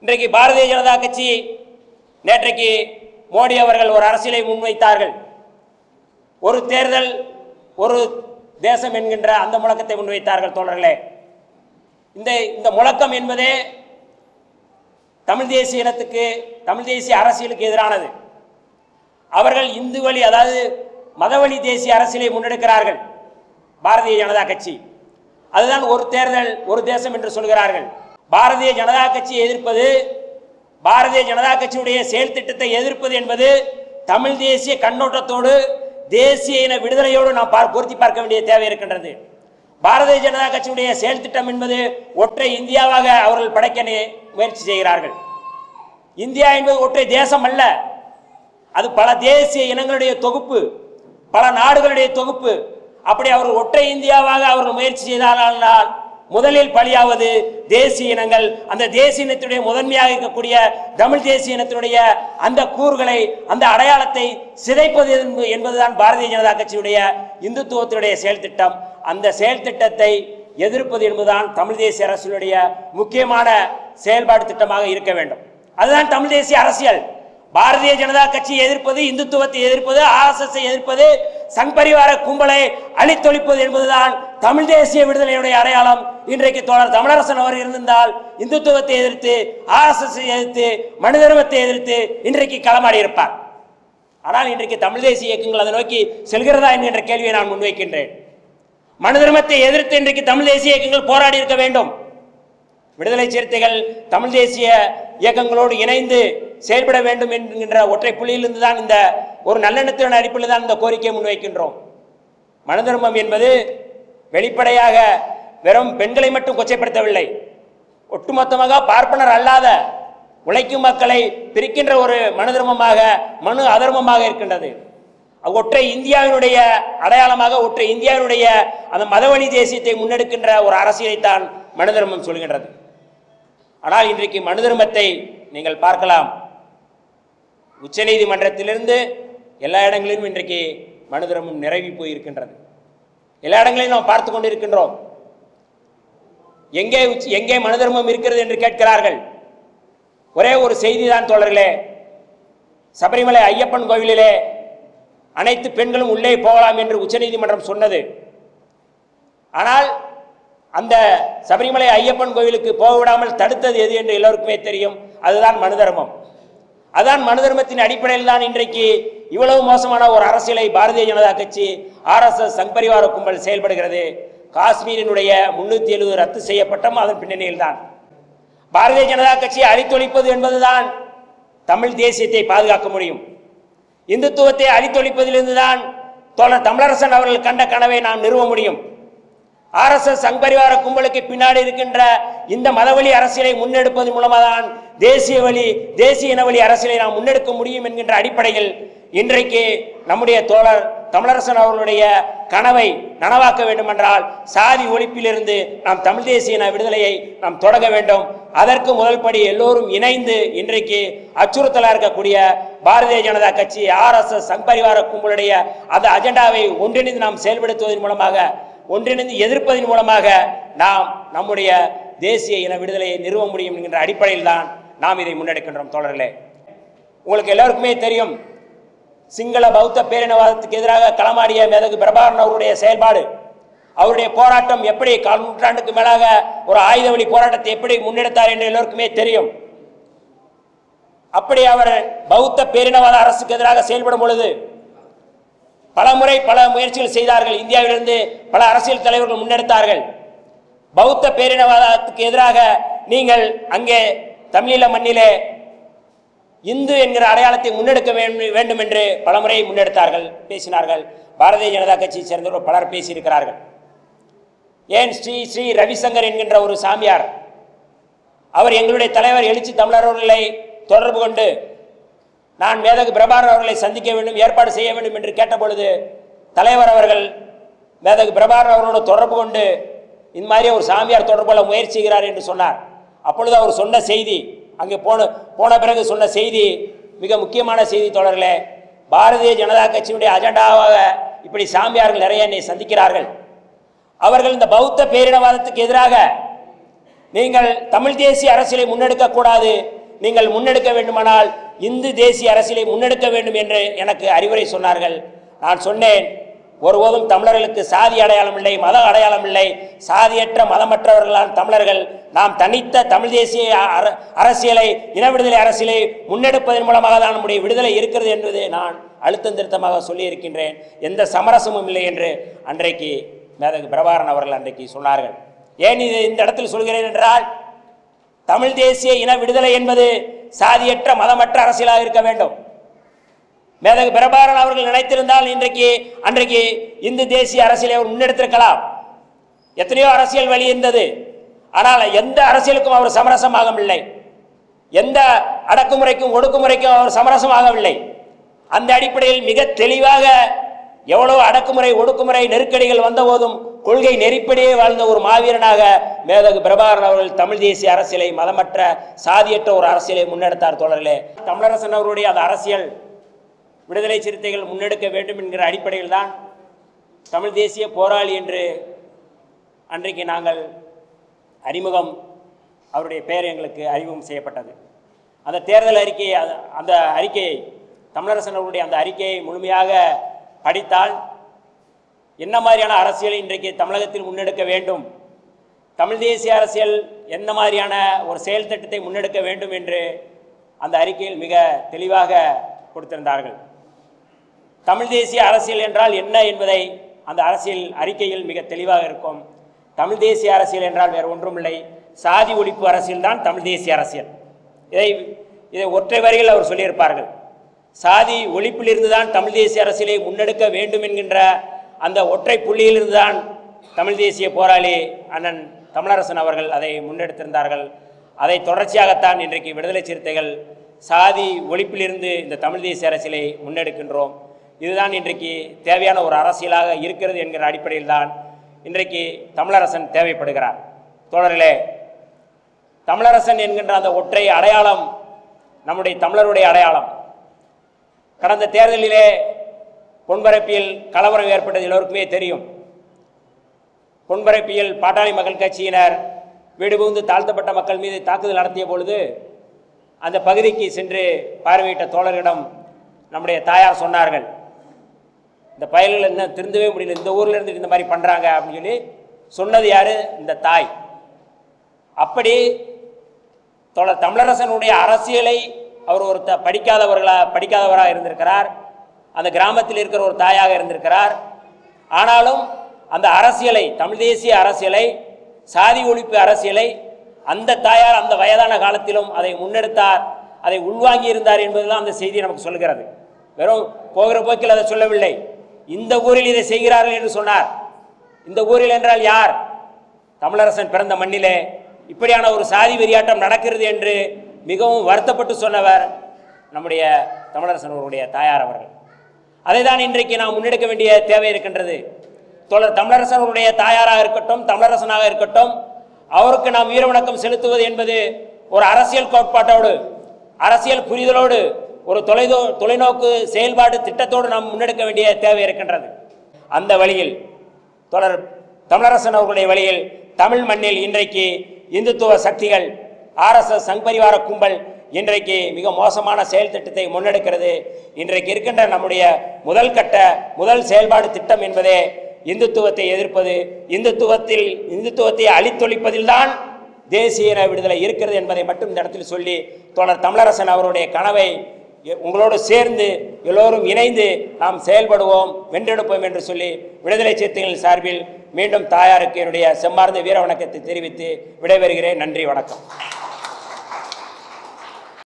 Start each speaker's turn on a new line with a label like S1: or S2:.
S1: இன்றைக்கு பாரதிய ஜனதா கட்சி நேற்றைக்கு மோடி அவர்கள் ஒரு அரசியலை முன்வைத்தார்கள் ஒரு தேர்தல் ஒரு தேசம் என்கின்ற அந்த முழக்கத்தை முன்வைத்தார்கள் தோழர்களே இந்த இந்த முழக்கம் என்பதே தமிழ் தேசிய இனத்துக்கு தமிழ் தேசிய அரசியலுக்கு எதிரானது அவர்கள் இந்து வழி அதாவது மதவழி தேசிய அரசியலை முன்னெடுக்கிறார்கள் பாரதிய ஜனதா கட்சி அதுதான் ஒரு தேர்தல் ஒரு தேசம் என்று சொல்கிறார்கள் பாரதிய ஜனதா கட்சியை எதிர்ப்பது பாரதிய ஜனதா கட்சியுடைய செயல் திட்டத்தை எதிர்ப்பது என்பது தமிழ் தேசிய கண்ணோட்டத்தோடு தேசிய இன விடுதலையோடு நாம் பார் பொருத்தி பார்க்க வேண்டிய தேவை இருக்கின்றது பாரதிய ஜனதா கட்சியுடைய செயல் திட்டம் என்பது ஒற்றை இந்தியாவாக அவர்கள் படைக்க நே- முயற்சி செய்கிறார்கள் இந்தியா என்பது ஒற்றை தேசம் அல்ல அது பல தேசிய இனங்களுடைய தொகுப்பு பல நாடுகளுடைய தொகுப்பு அப்படி அவர்கள் ஒற்றை இந்தியாவாக அவர்கள் முயற்சி செய்தால் முதலில் பலியாவது தேசிய இனங்கள் அந்த தேசிய இனத்துடைய முதன்மையாக இருக்கக்கூடிய தமிழ் தேசிய இனத்தினுடைய அந்த கூறுகளை அந்த அடையாளத்தை சிதைப்பது என்பது- என்பதுதான் பாரதிய ஜனதா கட்சியுடைய இந்துத்துவத்தினுடைய செயல் திட்டம் அந்த செயல் திட்டத்தை எதிர்ப்பது என்பதுதான் தமிழ் தேசிய அரசினுடைய முக்கியமான செயல்பாடு திட்டமாக இருக்க வேண்டும் அதுதான் தமிழ் தேசிய அரசியல் பாரதிய ஜனதா கட்சி எதிர்ப்பது இந்துத்துவத்தை எதிர்ப்பது ஆர்எஸ்எஸ் எதிர்ப்பது சங் பரிவார கும்பலை அழித்தொழிப்பது என்பதுதான் தமிழ் தேசிய விடுதலையுடைய அடையாளம் இன்றைக்கு தோழர் தமிழரசன் அவர் இருந்திருந்தால் இந்துத்துவத்தை எதிர்த்து ஆர்எஸ்எஸ் எதிர்த்து மனு தர்மத்தை எதிர்த்து இன்றைக்கு களமாடி இருப்பார் ஆனால் இன்றைக்கு தமிழ் தேசிய இயக்கங்கள் அதை நோக்கி செல்கிறதா என்கின்ற கேள்வியை நான் முன்வைக்கின்றேன் மனு தர்மத்தை எதிர்த்து இன்றைக்கு தமிழ் தேசிய இயக்கங்கள் போராடி இருக்க வேண்டும் விடுதலை சிறுத்தைகள் தமிழ் தேசிய இயக்கங்களோடு இணைந்து செயல்பட வேண்டும் என்கின்ற ஒற்றை புள்ளியிலிருந்து தான் இந்த ஒரு நல்லெண்ணத்தின் அடிப்படையில் தான் இந்த கோரிக்கையை முன்வைக்கின்றோம் மனு தர்மம் என்பது வெளிப்படையாக வெறும் பெண்களை மட்டும் கொச்சைப்படுத்தவில்லை ஒட்டுமொத்தமாக பார்ப்பனர் அல்லாத உழைக்கும் மக்களை பிரிக்கின்ற ஒரு மனு தர்மமாக மனு அதர்மமாக இருக்கின்றது அது ஒற்றை இந்தியாவினுடைய அடையாளமாக ஒற்றை இந்தியாவினுடைய அந்த மதவழி தேசியத்தை முன்னெடுக்கின்ற ஒரு அரசியலைத்தான் மனு தர்மம் சொல்கின்றது ஆனால் இன்றைக்கு மனு தர்மத்தை நீங்கள் பார்க்கலாம் உச்சநீதிமன்றத்திலிருந்து எல்லா இடங்களிலும் இன்றைக்கு மனு தர்மம் நிரவி போயிருக்கின்றது எல்லா இடங்களையும் நாம் பார்த்து கொண்டிருக்கின்றோம் எங்கே உச்ச- எங்கே மனு தர்மம் இருக்கிறது என்று கேட்கிறார்கள் ஒரே ஒரு செய்தி தான் தோழர்களே சபரிமலை ஐயப்பன் கோவிலிலே அனைத்து பெண்களும் உள்ளே போகலாம் என்று உச்சநீதிமன்றம் சொன்னது ஆனால் அந்த சபரிமலை ஐயப்பன் கோவிலுக்கு போக விடாமல் தடுத்தது எது என்று எல்லோருக்குமே தெரியும் அதுதான் மனு தர்மம் அதான் மனு தர்மத்தின் அடிப்படையில் தான் இன்றைக்கு இவ்வளவு மோசமான ஒரு அரசியலை பாரதிய ஜனதா கட்சி ஆர்எஸ்எஸ் சங்பரிவார கும்பல் செயல்படுகிறது காஷ்மீரினுடைய முன்னூத்தி எழுபது ரத்து செய்யப்பட்டும் அதன் பின்னணியில் தான் பாரதிய ஜனதா கட்சியை அழித்தொழிப்பது என்பதுதான் தமிழ் தேசியத்தை பாதுகாக்க முடியும் இந்துத்துவத்தை அழித்தொழிப்பதிலிருந்து தான் தோழர் தமிழரசன் அவர்கள் கண்ட கனவை நாம் நிறுவ முடியும் ஆர்எஸ்எஸ் சங்பரிவார கும்பலுக்கு பின்னாடி இருக்கின்ற இந்த மதவழி அரசியலை முன்னெடுப்பதன் மூலமாக தான் தேசிய வழி தேசிய இனவழி அரசியலை நாம் முன்னெடுக்க முடியும் என்கின்ற அடிப்படையில் இன்றைக்கு நம்முடைய தோழர் தமிழரசன் அவர்களுடைய கனவை நனவாக்க வேண்டுமென்றால் சாதி ஒழிப்பிலிருந்து நாம் தமிழ் தேசிய இன விடுதலையை நாம் தொடங்க வேண்டும் அதற்கு முதல் படி எல்லோரும் இணைந்து இன்றைக்கு அச்சுறுத்தலாக இருக்கக்கூடிய பாரதிய ஜனதா கட்சி ஆர்எஸ்எஸ் சங்பரிவார கும்பலுடைய அந்த அஜெண்டாவை ஒன்றிணைந்து நாம் செயல்படுத்துவதன் மூலமாக ஒன்றிணைந்து எதிர்ப்பதன் மூலமாக நாம் நம்முடைய தேசிய இன விடுதலையை நிறுவ முடியும் என்கின்ற அடிப்படையில் தான் நாம் இதை முன்னெடுக்கின்றோம் தோழர்களே உங்களுக்கு எல்லாருக்குமே தெரியும் சிங்கள பௌத்த பேரினவாதத்துக்கு எதிராக களமாடிய மேதகு பிரபாகரன் அவருடைய செயல்பாடு அவருடைய போராட்டம் எப்படி கால் நூற்றாண்டுக்கு மேலாக ஒரு ஆயுத வழி போராட்டத்தை எப்படி முன்னெடுத்தார் என்று எல்லோருக்குமே தெரியும் அப்படி அவர் பௌத்த பேரினவாத அரசுக்கு எதிராக செயல்படும் பொழுது பல முறை பல முயற்சிகள் செய்தார்கள் இந்தியாவிலிருந்து பல அரசியல் தலைவர்கள் முன்னெடுத்தார்கள் பௌத்த பேரினவாதத்துக்கு எதிராக நீங்கள் அங்கே தமிழீழ மண்ணிலே இந்து என்கிற அடையாளத்தை முன்னெடுக்க வேண்டும் வேண்டும் என்று பலமுறை முன்னெடுத்தார்கள் பேசினார்கள் பாரதிய ஜனதா கட்சியை சேர்ந்தவர்கள் பலர் பேசியிருக்கிறார்கள் ஏன் ஸ்ரீ ஸ்ரீ ரவிசங்கர் என்கின்ற ஒரு சாமியார் அவர் எங்களுடைய தலைவர் எழுச்சி தமிழர் அவர்களை தொடர்பு கொண்டு நான் மேதகு பிரபாகர் அவர்களை சந்திக்க வேண்டும் ஏற்பாடு செய்ய வேண்டும் என்று கேட்டபொழுது தலைவர் அவர்கள் மேதகு பிரபாகர் அவர்களோடு தொடர்பு கொண்டு இந்த மாதிரி ஒரு சாமியார் தொடர்பு கொள்ள முயற்சி செய்கிறார் என்று சொன்னார் அப்பொழுது அவர் சொன்ன செய்தி அங்கே போன போன பிறகு சொன்ன செய்தி மிக முக்கியமான செய்தி தொடர்களே பாரதிய ஜனதா கட்சியினுடைய அஜெண்டாவாக இப்படி சாமியார்கள் நிறைய என்னை சந்திக்கிறார்கள் அவர்கள் இந்த பௌத்த பேரினவாதத்துக்கு எதிராக நீங்கள் தமிழ் தேசிய அரசியலை முன்னெடுக்க கூடாது நீங்கள் முன்னெடுக்க வேண்டுமானால் இந்து தேசிய அரசியலை முன்னெடுக்க வேண்டும் என்று எனக்கு அறிவுரை சொன்னார்கள் நான் சொன்னேன் ஒருபோதும் தமிழர்களுக்கு சாதி அடையாளம் இல்லை மத அடையாளம் இல்லை சாதியற்ற மதமற்றவர்களான தமிழர்கள் நாம் தனித்த தமிழ் தேசிய அர- அரசியலை இன விடுதலை அரசியலை முன்னெடுப்பதன் மூலமாக தான் நம்முடைய விடுதலை இருக்கிறது என்பதை நான் அழுத்தம் திருத்தமாக சொல்லியிருக்கின்றேன் எந்த சமரசமும் இல்லை என்று அன்றைக்கு மேதகு பிரபாகரன் அவர்கள் அன்றைக்கு சொன்னார்கள் ஏன் இது இந்த இடத்தில் சொல்கிறேன் என்றால் தமிழ் தேசிய இன விடுதலை என்பது சாதியற்ற மதமற்ற அரசியலாக இருக்க வேண்டும் மேதகு பிரபாகரன் அவர்கள் நினைத்திருந்தால் இன்றைக்கு அன்றைக்கு இந்து தேசிய அரசியலை அவர் முன்னெடுத்திருக்கலாம் எத்தனையோ அரசியல் வழி இருந்தது ஆனால் எந்த அரசியலுக்கும் அவர் சமரசமாகவில்லை எந்த அடக்குமுறைக்கும் ஒடுக்குமுறைக்கும் அவர் சமரசமாகவில்லை அந்த அடிப்படையில் மிக தெளிவாக எவ்வளவு அடக்குமுறை ஒடுக்குமுறை நெருக்கடிகள் வந்தபோதும் கொள்கை நெறிப்படியே வாழ்ந்த ஒரு மாவீரனாக மேதகு பிரபாகரன் அவர்கள் தமிழ் தேசிய அரசியலை மதமற்ற சாதியற்ற ஒரு அரசியலை முன்னெடுத்தார் தோழர்களே தமிழரசன் அவருடைய அந்த அரசியல் விடுதலை சிறுத்தைகள் முன்னெடுக்க வேண்டும் என்கிற அடிப்படையில் தான் தமிழ் தேசிய போராளி என்று அன்றைக்கு நாங்கள் அறிமுகம் அவருடைய பெயர் எங்களுக்கு அறிமுகம் செய்யப்பட்டது அந்த தேர்தல் அறிக்கையை அந்த- அந்த அறிக்கையை தமிழரசன் அவருடைய அந்த அறிக்கையை முழுமையாக படித்தால் என்ன மாதிரியான அரசியலை இன்றைக்கு தமிழகத்தில் முன்னெடுக்க வேண்டும் தமிழ் தேசிய அரசியல் எந்த மாதிரியான ஒரு செயல் திட்டத்தை முன்னெடுக்க வேண்டும் என்று அந்த அறிக்கையில் மிக தெளிவாக கொடுத்திருந்தார்கள் தமிழ் தேசிய அரசியல் என்றால் என்ன என்பதை அந்த அரசியல் அறிக்கையில் மிக தெளிவாக இருக்கும் தமிழ் தேசிய அரசியல் என்றால் வேறு ஒன்றுமில்லை சாதி ஒழிப்பு அரசியல் தான் தமிழ் தேசிய அரசியல் இதை இதை ஒற்றை வரியில் அவர் சொல்லியிருப்பார்கள் சாதி ஒழிப்பிலிருந்து தான் தமிழ் தேசிய அரசியலை முன்னெடுக்க வேண்டும் என்கின்ற அந்த ஒற்றை புள்ளியிலிருந்து தான் தமிழ் தேசிய போராளி அண்ணன் தமிழரசன் அவர்கள் அதை முன்னெடுத்திருந்தார்கள் அதை தொடர்ச்சியாகத்தான் இன்றைக்கு விடுதலை சிறுத்தைகள் சாதி ஒழிப்பிலிருந்து இந்த தமிழ் தேசிய அரசியலை முன்னெடுக்கின்றோம் இதுதான் இன்றைக்கு தேவையான ஒரு அரசியலாக இருக்கிறது என்கிற அடிப்படையில் தான் இன்றைக்கு தமிழரசன் தேவைப்படுகிறார் தோழர்களே தமிழரசன் என்கின்ற அந்த ஒற்றை அடையாளம் நம்முடைய தமிழருடைய அடையாளம் கடந்த தேர்தலிலே பொன்பரப்பியில் கலவரம் ஏற்பட்டது எல்லோருக்குமே தெரியும் பொன்பரப்பியில் பாட்டாளி மக்கள் கட்சியினர் வீடு புகுந்து தாழ்த்தப்பட்ட மக்கள் மீது தாக்குதல் நடத்திய பொழுது அந்த பகுதிக்கு சென்று பார்வையிட்ட தோழர்களிடம் நம்முடைய தாயார் சொன்னார்கள் இந்த பயல்கள் இன்னும் திருந்தவே முடியல இந்த ஊர்ல இருந்து இந்த மாதிரி பண்றாங்க அப்படின்னு சொல்லி சொன்னது யாரு இந்த தாய் அப்படி தோழர் தமிழரசனுடைய அரசியலை அவர் ஒரு த படிக்காதவர்களா படிக்காதவராக இருந்திருக்கிறார் அந்த கிராமத்தில் இருக்கிற ஒரு தாயாக இருந்திருக்கிறார் ஆனாலும் அந்த அரசியலை தமிழ் தேசிய அரசியலை சாதி ஒழிப்பு அரசியலை அந்த தாயார் அந்த வயதான காலத்திலும் அதை முன்னெடுத்தார் அதை உள்வாங்கி இருந்தார் என்பதுதான் அந்த செய்தி நமக்கு சொல்கிறது வெறும் போகிற போக்கில் அதை சொல்லவில்லை இந்த ஊரில் இதை செய்கிறார்கள் என்று சொன்னார் இந்த ஊரில் என்றால் யார் தமிழரசன் பிறந்த மண்ணிலே இப்படியான ஒரு சாதி வெறியாட்டம் நடக்கிறது என்று மிகவும் வருத்தப்பட்டு சொன்னவர் நம்முடைய தமிழரசன் அவருடைய தாயார் அவர்கள் அதை தான் இன்றைக்கு நாம் முன்னெடுக்க வேண்டிய தேவை இருக்கின்றது தோழர் தமிழரசன் அவருடைய தாயாராக இருக்கட்டும் தமிழரசனாக இருக்கட்டும் அவருக்கு நாம் வீரவணக்கம் செலுத்துவது என்பது ஒரு அரசியல் கோட்பாட்டோடு அரசியல் புரிதலோடு ஒரு தொலைதோ தொலைநோக்கு செயல்பாடு திட்டத்தோடு நாம் முன்னெடுக்க வேண்டிய தேவை இருக்கின்றது அந்த வழியில் தொடர் தமிழரசன் அவர்களுடைய வழியில் தமிழ் மண்ணில் இன்றைக்கு இந்துத்துவ சக்திகள் ஆர்எஸ்எஸ் சங்பரிவார கும்பல் இன்றைக்கு மிக மோசமான செயல் திட்டத்தை முன்னெடுக்கிறது இன்றைக்கு இருக்கின்ற நம்முடைய முதல் கட்ட முதல் செயல்பாடு திட்டம் என்பதே இந்துத்துவத்தை எதிர்ப்பது இந்துத்துவத்தில் இந்துத்துவத்தை அழித்தொழிப்பதில்தான் தேசிய இன விடுதலை இருக்கிறது என்பதை மட்டும் இந்த இடத்தில் சொல்லி தோழர் தமிழரசன் அவருடைய கனவை எ- உங்களோடு சேர்ந்து எல்லோரும் இணைந்து நாம் செயல்படுவோம் வென்றெடுப்போம் என்று சொல்லி விடுதலை சிறுத்தைகள் சார்பில் மீண்டும் தாயாருக்கு என்னுடைய செம்மார்ந்த வீர வணக்கத்தை தெரிவித்து விடைபெறுகிறேன் நன்றி வணக்கம்